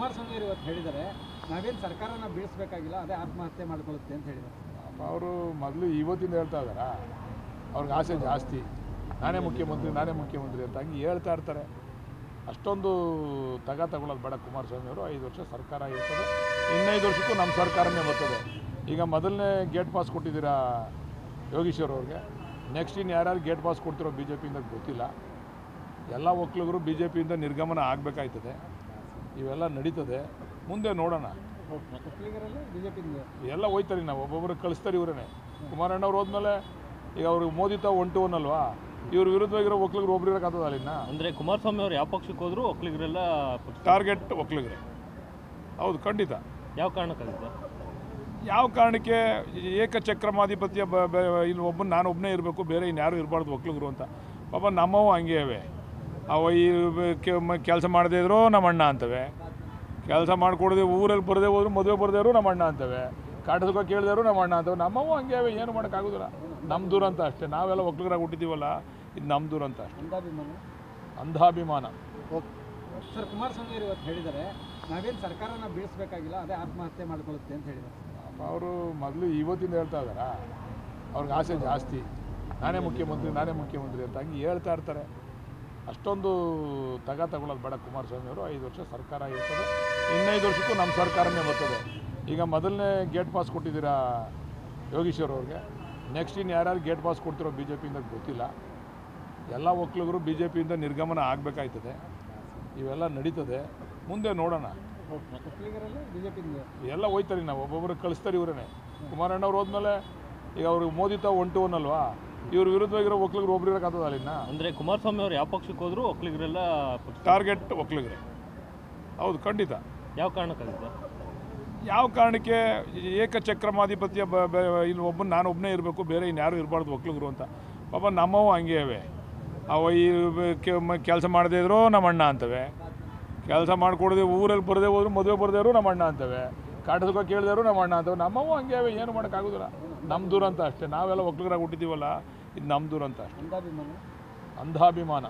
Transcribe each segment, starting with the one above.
ಕುಮಾರಸ್ವಾಮಿ ಅವರು ಇವತ್ತು ಹೇಳಿದ್ದಾರೆ ನಾವೇನು ಸರ್ಕಾರನ ಬೀಳಿಸ್ಬೇಕಾಗಿಲ್ಲ ಅದೇ ಆತ್ಮಹತ್ಯೆ ಮಾಡ್ಕೊಳ್ಳುತ್ತೆ ಅಂತ ಹೇಳಿದ್ದಾರೆ ಅವರು ಮೊದಲು ಇವತ್ತಿಂದ ಹೇಳ್ತಾ ಇದ್ದಾರಾ ಅವ್ರಿಗೆ ಆಸೆ ಜಾಸ್ತಿ ನಾನೇ ಮುಖ್ಯಮಂತ್ರಿ ನಾನೇ ಮುಖ್ಯಮಂತ್ರಿ ಅಂತ ಹಂಗೆ ಹೇಳ್ತಾ ಇರ್ತಾರೆ ಅಷ್ಟೊಂದು ತಗ ತಗೊಳ್ಳೋದು ಬೇಡ ಕುಮಾರಸ್ವಾಮಿ ಅವರು ಐದು ವರ್ಷ ಸರ್ಕಾರ ಇರ್ತದೆ ಇನ್ನೈದು ವರ್ಷಕ್ಕೂ ನಮ್ಮ ಸರ್ಕಾರನೇ ಬರ್ತದೆ ಈಗ ಮೊದಲನೇ ಗೇಟ್ ಪಾಸ್ ಕೊಟ್ಟಿದ್ದೀರಾ ಯೋಗೀಶ್ವರ್ ಅವ್ರಿಗೆ ನೆಕ್ಸ್ಟ್ ಇನ್ನು ಯಾರ್ಯಾರು ಗೇಟ್ ಪಾಸ್ ಕೊಡ್ತಿರೋ ಬಿ ಜೆ ಪಿಯಿಂದ ಗೊತ್ತಿಲ್ಲ ಎಲ್ಲ ಒಕ್ಕಲಿಗರು ಬಿ ಜೆ ಪಿಯಿಂದ ನಿರ್ಗಮನ ಆಗಬೇಕಾಯ್ತದೆ ಇವೆಲ್ಲ ನಡೀತದೆ ಮುಂದೆ ನೋಡೋಣ ಒಕ್ಕಲಿಗರಲ್ಲೇ ಬಿಜೆಪಿಯಿಂದ ಎಲ್ಲ ಹೋಯ್ತಾರೆ ನಾವು ಒಬ್ಬೊಬ್ಬರು ಕಳಿಸ್ತಾರೆ ಇವರೇ ಕುಮಾರಣ್ಣವ್ರು ಹೋದ್ಮೇಲೆ ಈಗ ಅವರು ಮೋದಿ ತಾವು ಒಂಟು ಅನ್ನಲ್ವಾ ಇವ್ರ ವಿರುದ್ಧವಾಗಿರೋ ಒಕ್ಕಲಿಗರು ಒಬ್ರು ಇರೋಕ್ಕಾಗ್ತದ ಅಲ್ಲಿನ ಅಂದ್ರೆ ಕುಮಾರಸ್ವಾಮಿ ಅವ್ರು ಯಾವ ಪಕ್ಷಕ್ಕೆ ಹೋದ್ರು ಒಕ್ಕಲಿಗರೆಲ್ಲ ಪಕ್ಷ ಟಾರ್ಗೆಟ್ ಒಕ್ಕಲಿಗರೇ ಹೌದು ಖಂಡಿತ ಯಾವ ಕಾರಣಕ್ಕಾಗುತ್ತೆ ಯಾವ ಕಾರಣಕ್ಕೆ ಏಕಚಕ್ರಮಾಧಿಪತ್ಯ ಬ ಬ- ಇಲ್ಲಿ ಒಬ್ಬ ನಾನು ಒಬ್ಬನೇ ಇರಬೇಕು ಬೇರೆ ಇನ್ಯಾರು ಇರಬಾರ್ದು ಒಕ್ಕಲಿಗರು ಅಂತ ಪಾಪ ನಮ್ಮವು ಹಂಗೆ ಇವೆ ಅವ ಈ ಕೆಲಸ ಮಾಡದೇ ಇದ್ರು ನಮ್ಮ ಅಣ್ಣ ಅಂತವೆ ಕೆಲಸ ಮಾಡಿಕೊಡದೆ ಊರಲ್ಲಿ ಬರದೇ ಹೋದ್ರು ಮದುವೆ ಬರದೇ ಇದ್ರು ನಮ್ಮ ಅಣ್ಣ ಅಂತವೆ ಕಾಟ ಸುಖ ಕೇಳದೇ ಇದ್ರು ನಮ್ಮ ಅಣ್ಣ ಅಂತವೆ ನಮ್ಮವು ಹಂಗೆ ಇವೆ ಏನು ಮಾಡೋಕ್ಕಾಗೋದಿಲ್ಲ ನಮ್ಮ ದೂರ ಅಂತ ಅಷ್ಟೇ ನಾವೆಲ್ಲ ಒಕ್ಕಲಿಗರಾಗಿ ಹುಟ್ಟಿದ್ದೀವಲ್ಲ ಇದು ನಮ್ಮ ದೂರ ಅಂತ ಅಷ್ಟೇ ಅಂದಾಭಿಮಾನ ಅಂಧಾಭಿಮಾನ ಸರ್ ಕುಮಾರಸ್ವಾಮಿ ಅವರು ಇವತ್ತು ಹೇಳಿದ್ದಾರೆ ನಾವೇನು ಸರ್ಕಾರನ ಬೀಳಿಸ್ಬೇಕಾಗಿಲ್ಲ ಅದೇ ಆತ್ಮಹತ್ಯೆ ಮಾಡ್ಕೊಳ್ಳುತ್ತೆ ಅಂತ ಹೇಳಿದ್ದಾರೆ ಅವರು ಮೊದಲು ಇವತ್ತಿಂದ ಹೇಳ್ತಾ ಇದ್ದಾರಾ ಅವ್ರಿಗೆ ಆಸೆ ಜಾಸ್ತಿ ನಾನೇ ಮುಖ್ಯಮಂತ್ರಿ ನಾನೇ ಮುಖ್ಯಮಂತ್ರಿ ಅಂತ ಹಂಗೆ ಹೇಳ್ತಾ ಇರ್ತಾರೆ ಅಷ್ಟೊಂದು ತಗ ತಗೊಳ್ಳೋದು ಬೇಡ ಕುಮಾರಸ್ವಾಮಿ ಅವರು ಐದು ವರ್ಷ ಸರ್ಕಾರ ಇರ್ತದೆ ಇನ್ನೈದು ವರ್ಷಕ್ಕೂ ನಮ್ಮ ಸರ್ಕಾರನೇ ಬರ್ತದೆ ಈಗ ಮೊದಲನೇ ಗೇಟ್ ಪಾಸ್ ಕೊಟ್ಟಿದ್ದೀರಾ ಯೋಗೀಶ್ವರ್ ಅವ್ರಿಗೆ ನೆಕ್ಸ್ಟ್ ಇನ್ನು ಯಾರ್ಯಾರು ಗೇಟ್ ಪಾಸ್ ಕೊಡ್ತಿರೋ ಬಿ ಜೆ ಪಿಯಿಂದ ಗೊತ್ತಿಲ್ಲ ಎಲ್ಲ ಒಕ್ಕಲಿಗರು ಬಿ ಜೆ ಪಿಯಿಂದ ನಿರ್ಗಮನ ಆಗಬೇಕಾಯ್ತದೆ ಇವೆಲ್ಲ ನಡೀತದೆ ಮುಂದೆ ನೋಡೋಣ ಒಕ್ಕಲಿಗರಲ್ಲೇ ಬಿಜೆಪಿಯಿಂದ ಎಲ್ಲ ಹೋಯ್ತಾರೆ ನಾವು ಒಬ್ಬೊಬ್ಬರು ಕಳಿಸ್ತಾರೆ ಇವರೇ ಕುಮಾರಣ್ಣವ್ರು ಹೋದ್ಮೇಲೆ ಈಗ ಅವರು ಮೋದಿ ತಾವು ಒಂಟು ಅನ್ನಲ್ವಾ ಇವ್ರ ವಿರುದ್ಧವಾಗಿರೋ ಒಕ್ಕಲಿಗರು ಒಬ್ರು ಇರೋಕ್ಕಾಗ್ತದ ಅಲ್ಲಿನ ಅಂದ್ರೆ ಕುಮಾರಸ್ವಾಮಿ ಅವ್ರು ಯಾವ ಪಕ್ಷಕ್ಕೆ ಹೋದ್ರು ಒಕ್ಕಲಿಗರೆಲ್ಲ ಪಕ್ಷ ಟಾರ್ಗೆಟ್ ಒಕ್ಕಲಿಗರೇ ಹೌದು ಖಂಡಿತ ಯಾವ ಕಾರಣಕ್ಕಾಗುತ್ತೆ ಯಾವ ಕಾರಣಕ್ಕೆ ಏಕಚಕ್ರಮಾಧಿಪತ್ಯ ಬ ಬ- ಇಲ್ಲಿ ಒಬ್ಬ ನಾನು ಒಬ್ಬನೇ ಇರಬೇಕು ಬೇರೆ ಇನ್ಯಾರು ಇರಬಾರ್ದು ಒಕ್ಕಲಿಗರು ಅಂತ ಪಾಪ ನಮ್ಮವು ಹಂಗೆ ಇವೆ ಅವ ಈ ಕೆಲಸ ಮಾಡದೇ ಇದ್ರು ನಮ್ಮ ಅಣ್ಣ ಅಂತವೆ ಕೆಲಸ ಮಾಡಿಕೊಡದೆ ಊರಲ್ಲಿ ಬರದೇ ಹೋದ್ರು ಮದುವೆ ಬರದೇ ಇದ್ರು ನಮ್ಮ ಅಣ್ಣ ಅಂತವೆ ಕಾಟ ಸುಖ ಕೇಳದೇ ಇದ್ರು ನಮ್ಮ ಅಣ್ಣ ಅಂತವೆ ನಮ್ಮವು ಹಂಗೆ ಇವೆ ಏನು ಮಾಡೋಕ್ಕಾಗೋದಿಲ್ಲ ನಮ್ಮ ದೂರ ಅಂತ ಅಷ್ಟೇ ನಾವೆಲ್ಲ ಒಕ್ಕಲಿಗರಾಗಿ ಹುಟ್ಟಿದ್ದೀವಲ್ಲ ಇದು ನಮ್ಮ ದೂರ ಅಂತ ಅಷ್ಟೇ ಅಂದಾಭಿಮಾನ ಅಂಧಾಭಿಮಾನ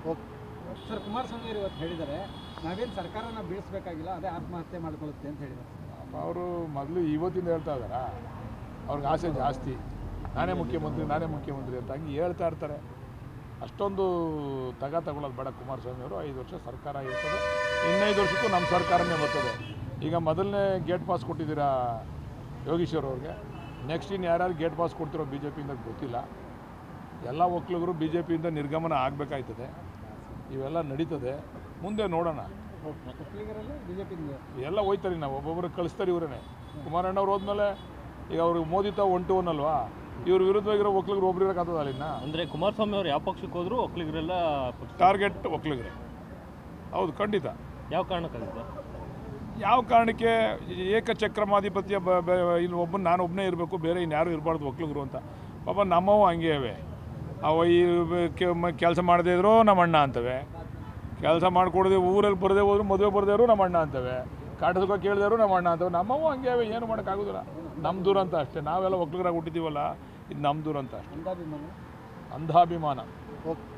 ಸರ್ ಕುಮಾರಸ್ವಾಮಿ ಅವರು ಇವತ್ತು ಹೇಳಿದ್ದಾರೆ ನಾವೇನು ಸರ್ಕಾರನ ಬೀಳಿಸ್ಬೇಕಾಗಿಲ್ಲ ಅದೇ ಆತ್ಮಹತ್ಯೆ ಮಾಡ್ಕೊಳ್ಳುತ್ತೆ ಅಂತ ಹೇಳಿದ್ದಾರೆ ಅವರು ಮೊದಲು ಇವತ್ತಿಂದ ಹೇಳ್ತಾ ಇದ್ದಾರಾ ಅವ್ರಿಗೆ ಆಸೆ ಜಾಸ್ತಿ ನಾನೇ ಮುಖ್ಯಮಂತ್ರಿ ನಾನೇ ಮುಖ್ಯಮಂತ್ರಿ ಅಂತ ಹಂಗೆ ಹೇಳ್ತಾ ಇರ್ತಾರೆ ಅಷ್ಟೊಂದು ತಗ ತಗೊಳ್ಳೋದು ಬೇಡ ಕುಮಾರಸ್ವಾಮಿ ಅವರು ಐದು ವರ್ಷ ಸರ್ಕಾರ ಇರ್ತದೆ ಇನ್ನೈದು ವರ್ಷಕ್ಕೂ ನಮ್ಮ ಸರ್ಕಾರನೇ ಬರ್ತದೆ ಈಗ ಮೊದಲನೇ ಗೇಟ್ ಪಾಸ್ ಕೊಟ್ಟಿದ್ದೀರಾ ಯೋಗೀಶ್ವರ್ ಅವ್ರಿಗೆ ನೆಕ್ಸ್ಟ್ ಇನ್ನು ಯಾರ್ಯಾರು ಗೇಟ್ ಪಾಸ್ ಕೊಡ್ತಿರೋ ಬಿ ಜೆ ಪಿಯಿಂದ ಗೊತ್ತಿಲ್ಲ ಎಲ್ಲ ಒಕ್ಕಲಿಗರು ಬಿ ಜೆ ಪಿಯಿಂದ ನಿರ್ಗಮನ ಆಗಬೇಕಾಯ್ತದೆ ಇವೆಲ್ಲ ನಡೀತದೆ ಮುಂದೆ ನೋಡೋಣ ಒಕ್ಕಲಿಗರಲ್ಲೇ ಬಿಜೆಪಿಯಿಂದ ಎಲ್ಲ ಹೋಯ್ತಾರೆ ನಾವು ಒಬ್ಬೊಬ್ಬರು ಕಳಿಸ್ತಾರೆ ಇವರೇ ಕುಮಾರಣ್ಣವ್ರು ಹೋದ್ಮೇಲೆ ಈಗ ಅವರು ಮೋದಿ ತಾವು ಒಂಟು ಅನ್ನಲ್ವಾ ಇವ್ರ ವಿರುದ್ಧವಾಗಿರೋ ಒಕ್ಕಲಿಗರು ಒಬ್ರು ಇರೋಕ್ಕಾಗ್ತದ ಅಲ್ಲಿನ ಅಂದ್ರೆ ಕುಮಾರಸ್ವಾಮಿ ಅವ್ರು ಯಾವ ಪಕ್ಷಕ್ಕೆ ಹೋದ್ರು ಒಕ್ಕಲಿಗರೆಲ್ಲ ಪಕ್ಷ ಟಾರ್ಗೆಟ್ ಒಕ್ಕಲಿಗರೇ ಹೌದು ಖಂಡಿತ ಯಾವ ಕಾರಣಕ್ಕಾಗುತ್ತೆ ಯಾವ ಕಾರಣಕ್ಕೆ ಏಕಚಕ್ರಮಾಧಿಪತ್ಯ ಬ ಬ- ಇಲ್ಲಿ ಒಬ್ಬ ನಾನು ಒಬ್ಬನೇ ಇರಬೇಕು ಬೇರೆ ಇನ್ಯಾರು ಇರಬಾರ್ದು ಒಕ್ಕಲಿಗರು ಅಂತ ಪಾಪ ನಮ್ಮವು ಹಂಗೆ ಇವೆ ಅವ ಈ ಕೆಲಸ ಮಾಡದೇ ಇದ್ರು ನಮ್ಮ ಅಣ್ಣ ಅಂತವೆ ಕೆಲಸ ಮಾಡಿಕೊಡದೆ ಊರಲ್ಲಿ ಬರದೇ ಹೋದ್ರು ಮದುವೆ ಬರದೇ ಇದ್ರು ನಮ್ಮ ಅಣ್ಣ ಅಂತವೆ ಕಾಟ ಸುಖ ಕೇಳದೇ ಇದ್ರು ನಮ್ಮ ಅಣ್ಣ ಅಂತವೆ ನಮ್ಮವು ಹಂಗೆ ಇವೆ ಏನು ಮಾಡೋಕ್ಕಾಗೋದಿಲ್ಲ ನಮ್ಮ ದೂರ ಅಂತ ಅಷ್ಟೇ ನಾವೆಲ್ಲ ಒಕ್ಕಲಿಗರಾಗಿ ಹುಟ್ಟಿದ್ದೀವಲ್ಲ ಇದು ನಮ್ಮ ದೂರ ಅಂತ ಅಷ್ಟೇ ಅಂದಾಭಿಮಾನ ಅಂಧಾಭಿಮಾನ